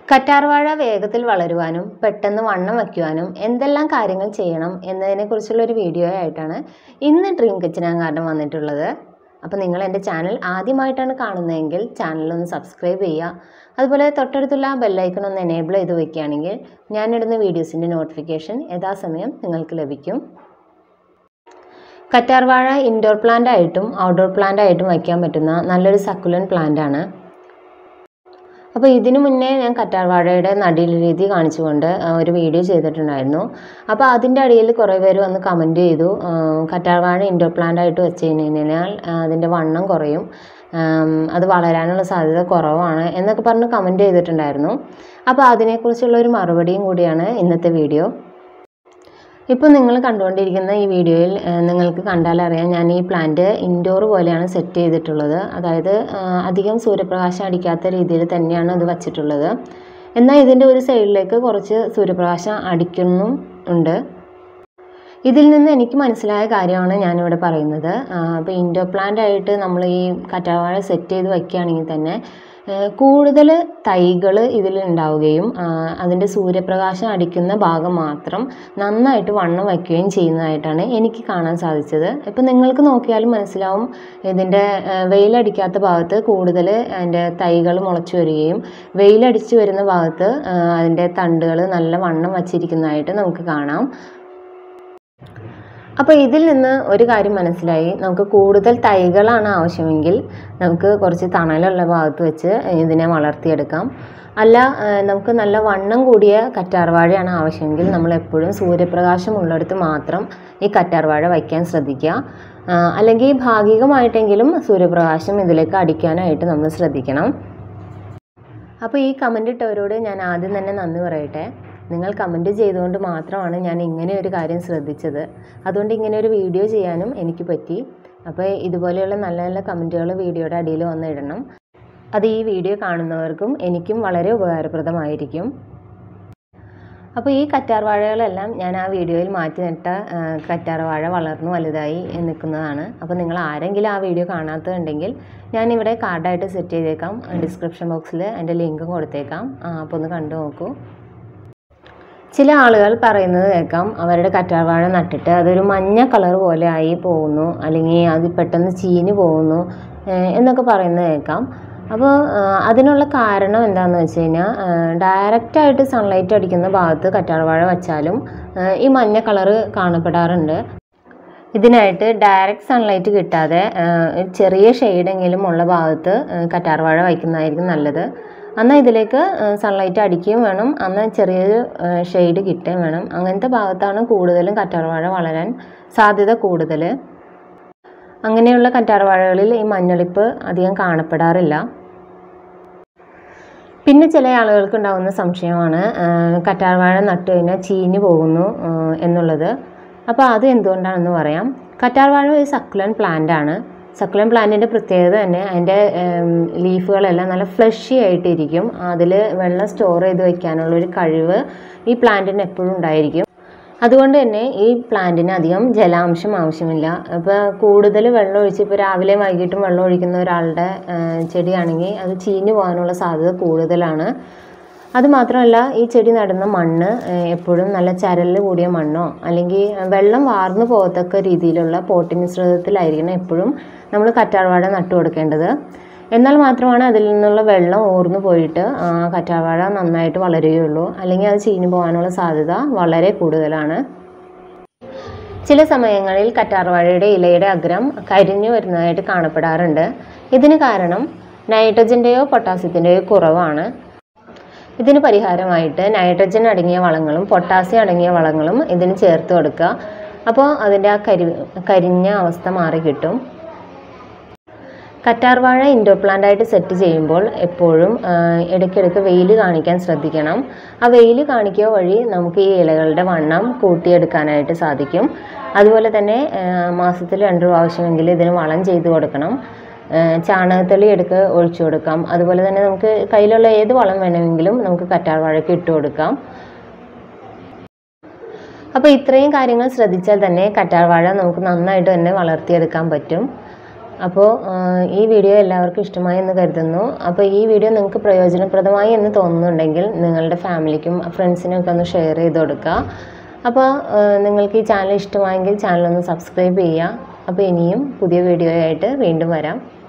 കറ്റാർവാഴ വേഗത്തിൽ വളരുവാനും പെട്ടെന്ന് വണ്ണം വയ്ക്കുവാനും എന്തെല്ലാം കാര്യങ്ങൾ ചെയ്യണം എന്നതിനെക്കുറിച്ചുള്ള ഒരു വീഡിയോ ആയിട്ടാണ് ഇന്ന് ഡ്രീം കിച്ചൻ ഗാർഡൻ വന്നിട്ടുള്ളത് അപ്പോൾ നിങ്ങൾ എൻ്റെ ചാനൽ ആദ്യമായിട്ടാണ് കാണുന്നതെങ്കിൽ ചാനലൊന്ന് സബ്സ്ക്രൈബ് ചെയ്യുക അതുപോലെ തൊട്ടടുത്തുള്ള ബെല്ലൈക്കൺ ഒന്ന് എനേബിൾ ചെയ്ത് വെക്കുകയാണെങ്കിൽ ഞാനിടുന്ന വീഡിയോസിൻ്റെ നോട്ടിഫിക്കേഷൻ യഥാസമയം നിങ്ങൾക്ക് ലഭിക്കും കറ്റാർവാഴ ഇൻഡോർ പ്ലാന്റ് ആയിട്ടും ഔട്ട്ഡോർ പ്ലാന്റ് ആയിട്ടും വയ്ക്കാൻ പറ്റുന്ന നല്ലൊരു സക്കുലൻ പ്ലാന്റ് ആണ് അപ്പോൾ ഇതിനു മുന്നേ ഞാൻ കറ്റാർവാഴയുടെ നടീൽ രീതി കാണിച്ചുകൊണ്ട് ആ, ഒരു വീഡിയോ ചെയ്തിട്ടുണ്ടായിരുന്നു അപ്പോൾ അതിൻ്റെ അടിയിൽ കുറേ പേര് വന്ന് കമൻറ്റ് ചെയ്തു ആ, കറ്റാർവാഴ ഇൻഡോർ പ്ലാന്റ് ആയിട്ട് വെച്ച് കഴിഞ്ഞാൽ ആ, അതിൻ്റെ വണ്ണം കുറയും ആം, അത് വളരാനുള്ള സാധ്യത കുറവാണ് എന്നൊക്കെ പറഞ്ഞ് കമൻറ്റ് ചെയ്തിട്ടുണ്ടായിരുന്നു അപ്പോൾ അതിനെക്കുറിച്ചുള്ള ഒരു മറുപടിയും കൂടിയാണ് ഇന്നത്തെ വീഡിയോ ഇപ്പോൾ നിങ്ങൾ കണ്ടുകൊണ്ടിരിക്കുന്ന ഈ വീഡിയോയിൽ ആ, നിങ്ങൾക്ക് കണ്ടാലറിയാം ഞാൻ ഈ പ്ലാന്റ് ഇൻഡോർ പോലെയാണ് സെറ്റ് ചെയ്തിട്ടുള്ളത് അതായത് ആ, അധികം സൂര്യപ്രകാശം അടിക്കാത്ത രീതിയിൽ തന്നെയാണ് ഇത് വച്ചിട്ടുള്ളത് എന്നാൽ ഇതിൻ്റെ ഒരു സൈഡിലേക്ക് കുറച്ച് സൂര്യപ്രകാശം അടിക്കുന്നും ഉണ്ട് ഇതിൽ നിന്ന് എനിക്ക് മനസ്സിലായ കാര്യമാണ് ഞാനിവിടെ പറയുന്നത് അപ്പോൾ ഇൻഡോർ പ്ലാന്റ് ആയിട്ട് നമ്മൾ ഈ കറ്റാവാഴ സെറ്റ് ചെയ്ത് വയ്ക്കുകയാണെങ്കിൽ തന്നെ കൂടുതൽ തൈകൾ ഇതിൽ ഉണ്ടാവുകയും ആ, അതിൻ്റെ സൂര്യപ്രകാശം അടിക്കുന്ന ഭാഗം മാത്രം നന്നായിട്ട് വണ്ണം വയ്ക്കുകയും ചെയ്യുന്നതായിട്ടാണ് എനിക്ക് കാണാൻ സാധിച്ചത് ഇപ്പം നിങ്ങൾക്ക് നോക്കിയാലും മനസ്സിലാവും ഇതിൻ്റെ ആ, വെയിലടിക്കാത്ത ഭാഗത്ത് കൂടുതൽ അതിൻ്റെ തൈകൾ മുളച്ചു വരികയും വെയിലടിച്ച് വരുന്ന ഭാഗത്ത് ആ, അതിൻ്റെ തണ്ടുകൾ നല്ല വണ്ണം വച്ചിരിക്കുന്നതായിട്ട് നമുക്ക് കാണാം അപ്പോൾ ഇതിൽ നിന്ന് ഒരു കാര്യം മനസ്സിലായി നമുക്ക് കൂടുതൽ തൈകളാണ് ആവശ്യമെങ്കിൽ നമുക്ക് കുറച്ച് തണലുള്ള ഭാഗത്ത് വെച്ച് ഇതിനെ വളർത്തിയെടുക്കാം അല്ല ആ, നമുക്ക് നല്ല വണ്ണം കൂടിയ കറ്റാർവാഴയാണ് ആവശ്യമെങ്കിൽ നമ്മൾ എപ്പോഴും സൂര്യപ്രകാശം ഉള്ളിടത്ത് മാത്രം ഈ കറ്റാർവാഴ വയ്ക്കാൻ ശ്രദ്ധിക്കുക ആ, അല്ലെങ്കിൽ ഭാഗികമായിട്ടെങ്കിലും സൂര്യപ്രകാശം ഇതിലേക്ക് അടിക്കാനായിട്ട് നമ്മൾ ശ്രദ്ധിക്കണം അപ്പോൾ ഈ കമൻ്റ് ഇട്ടവരോട് ഞാൻ ആദ്യം തന്നെ നന്ദി പറയട്ടെ നിങ്ങൾ കമൻറ്റ് ചെയ്തുകൊണ്ട് മാത്രമാണ് ഞാൻ ഇങ്ങനെ ഒരു കാര്യം ശ്രദ്ധിച്ചത് അതുകൊണ്ട് ഇങ്ങനെ ഒരു വീഡിയോ ചെയ്യാനും എനിക്ക് പറ്റി അപ്പോൾ ഇതുപോലെയുള്ള നല്ല നല്ല കമൻറ്റുകൾ വീഡിയോയുടെ അടിയിൽ വന്ന് ഇടണം അത് ഈ വീഡിയോ കാണുന്നവർക്കും എനിക്കും വളരെ ഉപകാരപ്രദമായിരിക്കും അപ്പോൾ ഈ കറ്റാർവാഴകളെല്ലാം ഞാൻ ആ വീഡിയോയിൽ മാറ്റി നട്ട ആ, കറ്റാർവാഴ വളർന്നു വലുതായി നിൽക്കുന്നതാണ് അപ്പോൾ നിങ്ങൾ ആരെങ്കിലും ആ വീഡിയോ കാണാത്തതുണ്ടെങ്കിൽ ഞാനിവിടെ കാർഡായിട്ട് സെറ്റ് ചെയ്തേക്കാം ഡിസ്ക്രിപ്ഷൻ ബോക്സിൽ അതിൻ്റെ ലിങ്കും കൊടുത്തേക്കാം ആ, അപ്പോൾ ഒന്ന് കണ്ടു നോക്കൂ ചില ആളുകൾ പറയുന്നത് കേൾക്കാം അവരുടെ കറ്റാർവാഴ നട്ടിട്ട് അതൊരു മഞ്ഞ കളർ പോലെ ആയി പോകുന്നു അല്ലെങ്കിൽ അത് പെട്ടെന്ന് ചീഞ്ഞു പോകുന്നു ഏഹ് എന്നൊക്കെ പറയുന്നത് കേൾക്കാം അപ്പോൾ അതിനുള്ള കാരണം എന്താണെന്ന് വെച്ച് കഴിഞ്ഞാൽ ഡയറക്റ്റായിട്ട് സൺലൈറ്റ് അടിക്കുന്ന ഭാഗത്ത് കറ്റാർവാഴ വച്ചാലും ഏഹ് ഈ മഞ്ഞ കളറ് കാണപ്പെടാറുണ്ട് ഇതിനായിട്ട് ഡയറക്റ്റ് സൺലൈറ്റ് കിട്ടാതെ ഏഹ് ഒരു ചെറിയ ഷെയ്ഡെങ്കിലും ഉള്ള ഭാഗത്ത് ഏഹ് കറ്റാർവാഴ വയ്ക്കുന്നതായിരിക്കും നല്ലത് എന്നാൽ ഇതിലേക്ക് സൺലൈറ്റ് അടിക്കുകയും വേണം എന്നാൽ ചെറിയൊരു ഷെയ്ഡ് കിട്ടുകയും വേണം അങ്ങനത്തെ ഭാഗത്താണ് കൂടുതലും കറ്റാർവാഴ വളരാൻ സാധ്യത കൂടുതൽ അങ്ങനെയുള്ള കറ്റാർവാഴകളിൽ ഈ മഞ്ഞളിപ്പ് അധികം കാണപ്പെടാറില്ല പിന്നെ ചില ആളുകൾക്ക് ഉണ്ടാകുന്ന സംശയമാണ് ആ, കറ്റാർവാഴ നട്ടു കഴിഞ്ഞാൽ ചീഞ്ഞു പോകുന്നു ആ, എന്നുള്ളത് അപ്പോൾ അത് എന്തുകൊണ്ടാണെന്ന് പറയാം കറ്റാർവാഴ ഒരു സക്കുലൻ പ്ലാന്റ് ആണ് സക്കുലൻ പ്ലാന്റിൻ്റെ പ്രത്യേകത തന്നെ അതിൻ്റെ ലീഫുകളെല്ലാം നല്ല ഫ്ലഷി ആയിട്ടിരിക്കും അതിൽ വെള്ളം സ്റ്റോർ ചെയ്ത് വെക്കാനുള്ള ഒരു കഴിവ് ഈ പ്ലാന്റിന് എപ്പോഴും ഉണ്ടായിരിക്കും അതുകൊണ്ട് തന്നെ ഈ പ്ലാന്റിന് അധികം ജലാംശം ആവശ്യമില്ല ഇപ്പോൾ കൂടുതൽ വെള്ളം ഒഴിച്ച് ഇപ്പോൾ രാവിലെ വൈകിട്ടും വെള്ളം ഒഴിക്കുന്ന ഒരാളുടെ ആ, ചെടിയാണെങ്കിൽ അത് ചീഞ്ഞു പോകാനുള്ള സാധ്യത കൂടുതലാണ് അതുമാത്രമല്ല ഈ ചെടി നടുന്ന മണ്ണ് ഏഹ്, എപ്പോഴും നല്ല ചരല് കൂടിയ മണ്ണോ അല്ലെങ്കിൽ വെള്ളം വാർന്നു പോകത്തക്ക രീതിയിലുള്ള പോട്ടി മിശ്രിതത്തിലായിരിക്കണം എപ്പോഴും നമ്മൾ കറ്റാർവാഴ നട്ടു കൊടുക്കേണ്ടത് എന്നാൽ മാത്രമാണ് അതിൽ നിന്നുള്ള വെള്ളം ഊർന്നു പോയിട്ട് ആ കറ്റാർവാഴ നന്നായിട്ട് വളരുകയുള്ളൂ അല്ലെങ്കിൽ അത് ചീഞ്ഞു പോകാനുള്ള സാധ്യത വളരെ കൂടുതലാണ് ചില സമയങ്ങളിൽ കറ്റാർവാഴയുടെ ഇലയുടെ അഗ്രം കരിഞ്ഞു വരുന്നതായിട്ട് കാണപ്പെടാറുണ്ട് ഇതിന് കാരണം നൈട്രജൻ്റെയോ പൊട്ടാസ്യത്തിൻ്റെയോ കുറവാണ് ഇതിന് പരിഹാരമായിട്ട് നൈട്രജൻ അടങ്ങിയ വളങ്ങളും പൊട്ടാസ്യം അടങ്ങിയ വളങ്ങളും ഇതിന് ചേർത്ത് കൊടുക്കുക അപ്പോൾ അതിൻ്റെ ആ കരി കരിഞ്ഞ അവസ്ഥ മാറി കിട്ടും കറ്റാർവാഴ ഇൻഡോർ പ്ലാന്റ് ആയിട്ട് സെറ്റ് ചെയ്യുമ്പോൾ എപ്പോഴും ആ, ഇടയ്ക്കിടയ്ക്ക് വെയിൽ കാണിക്കാൻ ശ്രദ്ധിക്കണം ആ വെയിൽ കാണിക്കുക വഴി നമുക്ക് ഈ ഇലകളുടെ വണ്ണം കൂട്ടിയെടുക്കാനായിട്ട് സാധിക്കും അതുപോലെ തന്നെ ആ, മാസത്തിൽ രണ്ട് പ്രാവശ്യമെങ്കിലും ഇതിന് വളം ചെയ്ത് കൊടുക്കണം ആ, ചാണകത്തെളി എടുക്ക് ഒഴിച്ചു കൊടുക്കാം അതുപോലെ തന്നെ നമുക്ക് കയ്യിലുള്ള ഏത് വളം വേണമെങ്കിലും നമുക്ക് കറ്റാർവാഴയ്ക്ക് ഇട്ട് കൊടുക്കാം അപ്പോൾ ഇത്രയും കാര്യങ്ങൾ ശ്രദ്ധിച്ചാൽ തന്നെ കറ്റാർവാഴ നമുക്ക് നന്നായിട്ട് തന്നെ വളർത്തിയെടുക്കാൻ പറ്റും അപ്പോൾ ഈ വീഡിയോ എല്ലാവർക്കും ഇഷ്ടമായി എന്ന് കരുതുന്നു അപ്പോൾ ഈ വീഡിയോ നിങ്ങൾക്ക് പ്രയോജനപ്രദമായി എന്ന് തോന്നുന്നുണ്ടെങ്കിൽ നിങ്ങളുടെ ഫാമിലിക്കും ഫ്രണ്ട്സിനും ഒക്കെ ഒന്ന് ഷെയർ ചെയ്ത് കൊടുക്കുക അപ്പോൾ നിങ്ങൾക്ക് ഈ ചാനൽ ഇഷ്ടമായെങ്കിൽ ചാനൽ ഒന്ന് സബ്സ്ക്രൈബ് ചെയ്യുക അപ്പോൾ ഇനിയും പുതിയ വീഡിയോ ആയിട്ട് വീണ്ടും വരാം